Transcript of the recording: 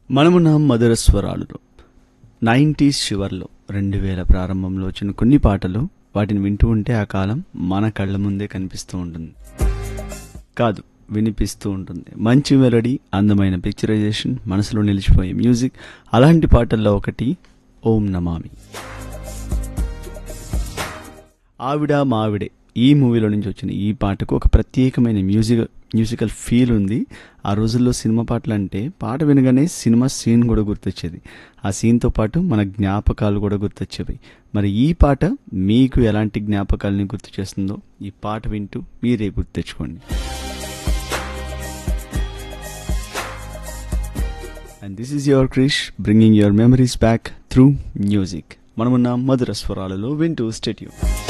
మనమున్నాం మధుర స్వరాలులో నైంటీస్ చివర్లో రెండు వేల ప్రారంభంలో వచ్చిన కొన్ని పాటలు వాటిని వింటూ ఉంటే ఆ కాలం మన కళ్ళ ముందే కనిపిస్తూ ఉంటుంది కాదు వినిపిస్తూ ఉంటుంది మంచి మెలడీ అందమైన పిక్చరైజేషన్ మనసులో నిలిచిపోయే మ్యూజిక్ అలాంటి పాటల్లో ఒకటి ఓం నమామి ఆవిడ మావిడే ఈ మూవీలో నుంచి వచ్చిన ఈ పాటకు ఒక ప్రత్యేకమైన మ్యూజిక్ మ్యూజికల్ ఫీల్ ఉంది ఆ రోజుల్లో సినిమా పాటలు అంటే పాట వినగానే సినిమా సీన్ కూడా గుర్తొచ్చేది ఆ సీన్తో పాటు మన జ్ఞాపకాలు కూడా గుర్తొచ్చేవి మరి ఈ పాట మీకు ఎలాంటి జ్ఞాపకాలని గుర్తు చేస్తుందో ఈ పాట వింటూ మీరే గుర్తు తెచ్చుకోండి and this is your Krish bringing your memories back through music మనమున్న మధుర స్వరాలలో వింటూ స్టేట్యూ